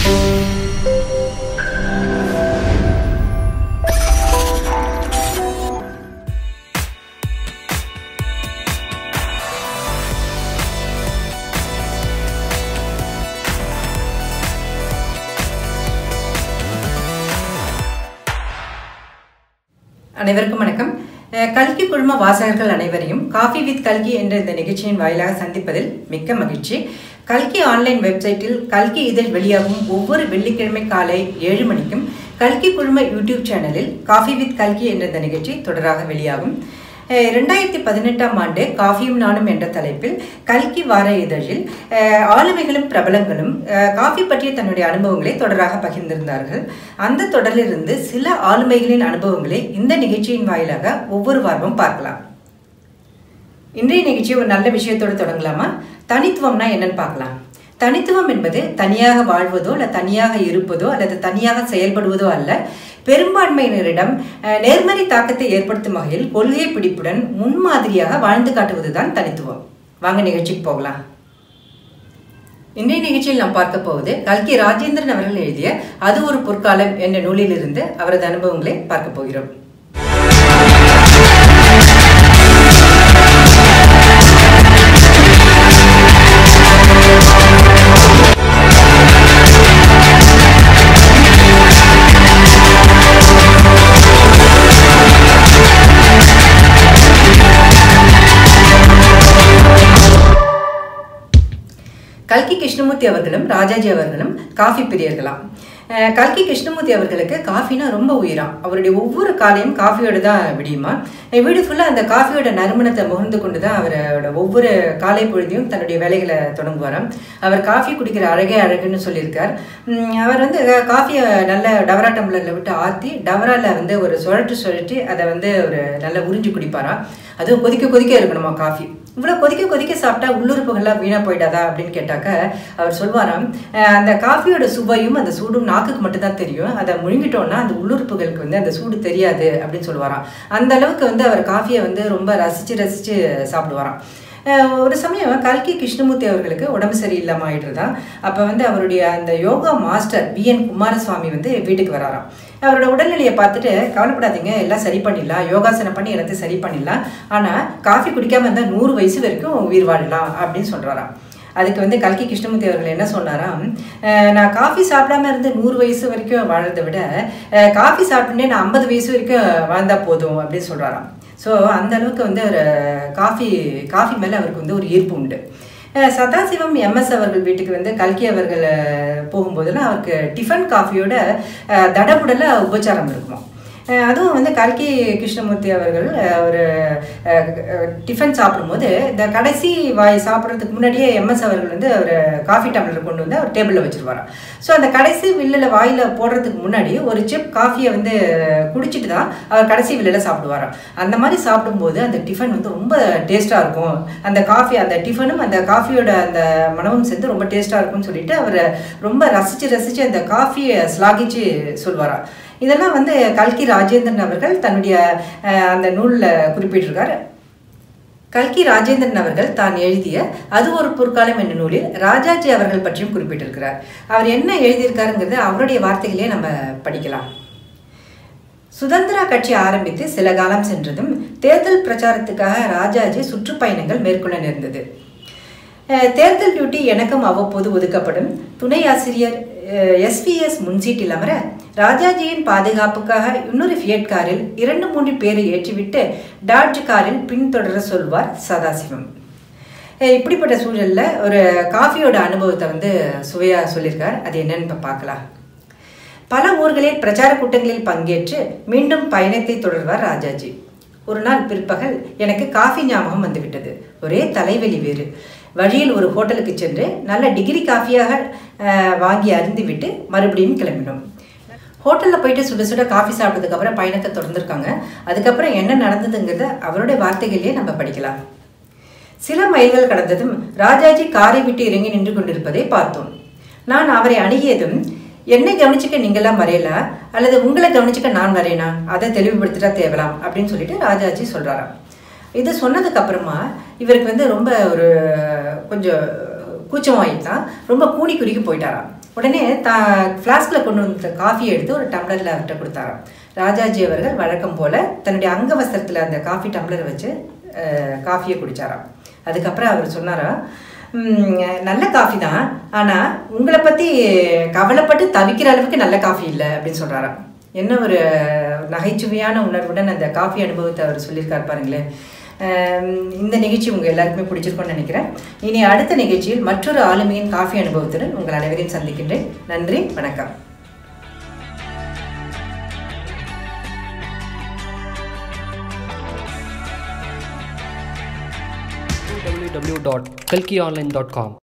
அனைவருக்கும் வணக்கம் அஹ் கல்கி குழும வாசகர்கள் அனைவரையும் காஃபி வித் கல்கி என்ற இந்த நிகழ்ச்சியின் வாயிலாக சந்திப்பதில் மிக்க மகிழ்ச்சி கல்கி ஆன்லைன் வெப்சைட்டில் கல்கி இதழ் வெளியாகும் ஒவ்வொரு வெள்ளிக்கிழமை காலை ஏழு மணிக்கும் கல்கி குழும யூடியூப் சேனலில் காஃபி வித் கல்கி என்ற இந்த நிகழ்ச்சி தொடராக வெளியாகும் அஹ் இரண்டாயிரத்தி பதினெட்டாம் ஆண்டு காஃபியும் நானும் என்ற தலைப்பில் கல்கி வார இதழில் அஹ், ஆளுமைகளும் பிரபலங்களும் அஹ், காஃபி பற்றிய தன்னுடைய அனுபவங்களை தொடராக பகிர்ந்திருந்தார்கள் அந்த தொடரிலிருந்து சில ஆளுமைகளின் அனுபவங்களை இந்த நிகழ்ச்சியின் வாயிலாக ஒவ்வொரு வாரமும் பார்க்கலாம் இன்றைய நிகழ்ச்சி ஒரு நல்ல விஷயத்தோடு தொடங்கலாமா தனித்துவம்னா என்னன்னு பார்க்கலாம் தனித்துவம் என்பது தனியாக வாழ்வதோ அல்ல தனியாக இருப்பதோ அல்லது தனியாக செயல்படுவதோ அல்ல பெரும்பான்மையினரிடம் அஹ், நேர்மறை தாக்கத்தை ஏற்படுத்தும் வகையில் கொள்கை பிடிப்புடன் முன்மாதிரியாக வாழ்ந்து காட்டுவதுதான் தனித்துவம் வாங்க நிகழ்ச்சிக்கு போகலாம் இன்றைய நிகழ்ச்சியில் நாம் பார்க்க போவது கல்கி ராஜேந்திரன் அவர்கள் எழுதிய அது ஒரு பொற்காலம் என்ற நூலிலிருந்து அவரது அனுபவங்களை பார்க்க போகிறோம் கல்கி கிருஷ்ணமூர்த்தி அவர்களும் ராஜாஜி அவர்களும் காஃபி பிரியர்களாம் அஹ் கல்கி கிருஷ்ணமூர்த்தி அவர்களுக்கு காஃபினா ரொம்ப உயிராம் அவருடைய ஒவ்வொரு காலையும் காஃபியோட தான் விடியுமா அஹ் வீடு ஃபுல்லாக அந்த காஃபியோட நறுமணத்தை முகர்ந்து கொண்டு தான் அவரோட ஒவ்வொரு காலை பொழுதையும் தன்னுடைய வேலைகளை தொடங்குவாராம் அவர் காஃபி குடிக்கிற அழகே அழகுன்னு சொல்லியிருக்கார் உம் அவர் வந்து அஹ், காஃபியை நல்ல டவரா டம்ளரில் விட்டு ஆற்றி டவரால வந்து ஒரு சுழட்டு சுழட்டி அதை வந்து ஒரு நல்ல உறிஞ்சி குடிப்பாராம் அதுவும் கொதிக்க கொதிக்க இருக்கணுமா காஃபி இவ்வளோ கொதிக்க கொதிக்க சாப்பிட்டா உள்ளுறுப்புகள்லாம் வீணாக போயிடாதா அப்படின்னு கேட்டாக்க அவர் சொல்வாராம் அஹ் அந்த காஃபியோட சுவையும் அந்த சூடும் நாக்குக்கு மட்டும்தான் தெரியும் அதை முழுங்கிட்டோம்னா அந்த உள்ளுறுப்புகளுக்கு வந்து அந்த சூடு தெரியாது அப்படின்னு சொல்லுவாராம் அந்த அளவுக்கு வந்து அவர் காஃபியை வந்து ரொம்ப ரசித்து ரசித்து சாப்பிடுவாராம் அஹ் ஒரு சமயம் கல்கி கிருஷ்ணமூர்த்தி அவர்களுக்கு உடம்பு சரியில்லாமல் ஆயிடுறதா அப்போ வந்து அவருடைய அந்த yoga master V N Kumaraswamy வந்து வீட்டுக்கு வராராம் அவரோட உடல்நிலையை பார்த்துட்டு கவலைப்படாதீங்க எல்லாம் சரி பண்ணிடலாம் யோகாசனம் பண்ணி எல்லாத்தையும் சரி பண்ணிடலாம் ஆனால் காஃபி குடிக்காம இருந்தால் நூறு வயசு வரைக்கும் உயிர் வாழலாம் அப்படின்னு சொல்கிறாராம் அதுக்கு வந்து கல்கி கிருஷ்ணமூர்த்தி அவர்கள் என்ன சொன்னாராம் அஹ் நான் காஃபி சாப்பிடாம இருந்து நூறு வயசு வரைக்கும் வாழறதை விட அஹ் காஃபி சாப்பிட்டுனே நான் ஐம்பது வயசு வரைக்கும் வாழ்ந்தா போதும் அப்படின்னு சொல்கிறாராம் ஸோ அந்த அளவுக்கு வந்து ஒரு காஃபி காஃபி மேலே அவருக்கு வந்து ஒரு ஈர்ப்பு உண்டு அஹ் சதாசிவம் எம்எஸ் அவர்கள் வீட்டுக்கு வந்து கல்கி அவர்கள் அஹ், போகும்போதெல்லாம் அவருக்கு டிஃபன் காஃபியோட அஹ், தடபுடல உபச்சாரம் இருக்குமா அஹ் அதுவும் வந்து கல்கி கிருஷ்ணமூர்த்தி அவர்கள் அஹ், ஒரு அஹ், அஹ், டிஃபன் சாப்பிடும்போது இந்த கடைசி வாய் சாப்பிட்றதுக்கு முன்னாடியே எம்எஸ் அவர்கள் வந்து ஒரு காஃபி டம்ளர் கொண்டு வந்து அவர் டேபிளில் வச்சிருவாராம் ஸோ அந்த கடைசி வில்லில் வாயில் போடுறதுக்கு முன்னாடி ஒரு சிப் காஃபியை வந்து குடிச்சிட்டு தான் அவர் கடைசி வில்லில் சாப்பிடுவாராம் அந்த மாதிரி சாப்பிடும்போது அந்த டிஃபன் வந்து ரொம்ப டேஸ்ட்டாக இருக்கும் அந்த காஃபி அந்த டிஃபனும் அந்த காஃபியோட அந்த மனமும் சேர்ந்து ரொம்ப டேஸ்ட்டாக இருக்கும்னு சொல்லிட்டு அவர் ரொம்ப ரசித்து ரசித்து அந்த காஃபியை ஸ்லாகிச்சு சொல்வாராம் இதெல்லாம் வந்து கல்கி ராஜேந்திரன் அவர்கள் தன்னுடைய அஹ், அந்த நூலில் குறிப்பிட்டிருக்கார் கல்கி ராஜேந்திரன் அவர்கள் தான் எழுதிய அது ஒரு பொற்காலம் என்ற நூலில் ராஜாஜி அவர்கள் பற்றியும் குறிப்பிட்டிருக்கிறார் அவர் என்ன எழுதியிருக்காருங்கிறத அவருடைய வார்த்தைகளே நம்ம படிக்கலாம் சுதந்திரா கட்சி ஆரம்பித்து சில காலம் சென்றதும் தேர்தல் பிரச்சாரத்துக்காக ராஜாஜி சுற்றுப்பயணங்கள் மேற்கொள்ள நேர்ந்தது அஹ், தேர்தல் டியூட்டி எனக்கும் அவ்வப்போது ஒதுக்கப்படும் துணை ஆசிரியர் எஸ்விஎஸ் முன்சீட்டில் அமர ராஜாஜியின் பாதுகாப்புக்காக இன்னொரு ஃபியட் காரில் இரண்டு மூன்று பேரை ஏற்றிவிட்டு டாட்ஜ் காரில் பின்தொடர சொல்வார் சதாசிவம் அஹ், இப்படிப்பட்ட சூழல்ல ஒரு காஃபியோட அனுபவத்தை வந்து சுவையா சொல்லியிருக்கார் அது என்னன்னு இப்ப பார்க்கலாம் பல ஊர்களில் பிரச்சார கூட்டங்களில் பங்கேற்று மீண்டும் பயணத்தை தொடர்வார் ராஜாஜி ஒரு நாள் பிற்பகல் எனக்கு காஃபி ஞாபகம் வந்துவிட்டது ஒரே தலைவலி வேறு வழியில் ஒரு ஹோட்டலுக்கு சென்று நல்ல டிகிரி காஃபியாக அஹ், வாங்கி அருந்திவிட்டு மறுபடியும் கிளம்பினோம் ஹோட்டலில் போயிட்டு சுட சுட காஃபி சாப்பிட்டதுக்கு அப்புறம் பயணத்தை தொடர்ந்துருக்காங்க அதுக்கப்புறம் என்ன நடந்ததுங்கிறத அவருடைய வார்த்தைகளையே நம்ம படிக்கலாம் சில மைல்கள் கடந்ததும் ராஜாஜி காரை விட்டு இறங்கி நின்று கொண்டிருப்பதை பார்த்தோம் நான் அவரை அணுகியதும் என்னை கவனிச்சுக்க நீங்களாம் வரையல அல்லது உங்களை கவனிச்சுக்க நான் வரையனா அதை தெளிவுபடுத்திட்டா தேவலாம் அப்படின்னு சொல்லிட்டு ராஜாஜி சொல்றாராம் இது சொன்னதுக்கு அப்புறமா இவருக்கு வந்து ரொம்ப ஒரு கொஞ்சம் கூச்சமாயிட்டான் ரொம்ப கூனி குறுக்கி போயிட்டாராம் உடனே தா ஃப்ளாஸ்கில் கொண்டு வந்த காஃபியை எடுத்து ஒரு டம்ளரில் அவர்கிட்ட கொடுத்தாராம் ராஜாஜி அவர்கள் வழக்கம் போல் தன்னுடைய அங்கவஸ்திரத்தில் அந்த காஃபி டம்ளரை வச்சு அஹ், காஃபியை குடித்தாராம் அதுக்கப்புறம் அவர் சொன்னாராம் "ம், நல்ல காஃபி தான் ஆனால் உங்களை பற்றி கவலைப்பட்டு தவிக்கிற அளவுக்கு நல்ல காஃபி இல்லை அப்படின்னு சொல்கிறாராம் என்ன ஒரு நகைச்சுவையான உணர்வுடன் அந்த காஃபி அனுபவத்தை அவர் சொல்லியிருக்கார் பாருங்களேன் அஹ் இந்த நிகழ்ச்சி உங்கள் எல்லாருக்குமே பிடிச்சிருக்கும்னு நினைக்கிறேன் இனி அடுத்த நிகழ்ச்சியில் மற்றொரு ஆளுமையின் காஃபி அனுபவத்துடன் உங்கள் அனைவரையும் சந்திக்கின்றேன் நன்றி வணக்கம் www.kalkionline.com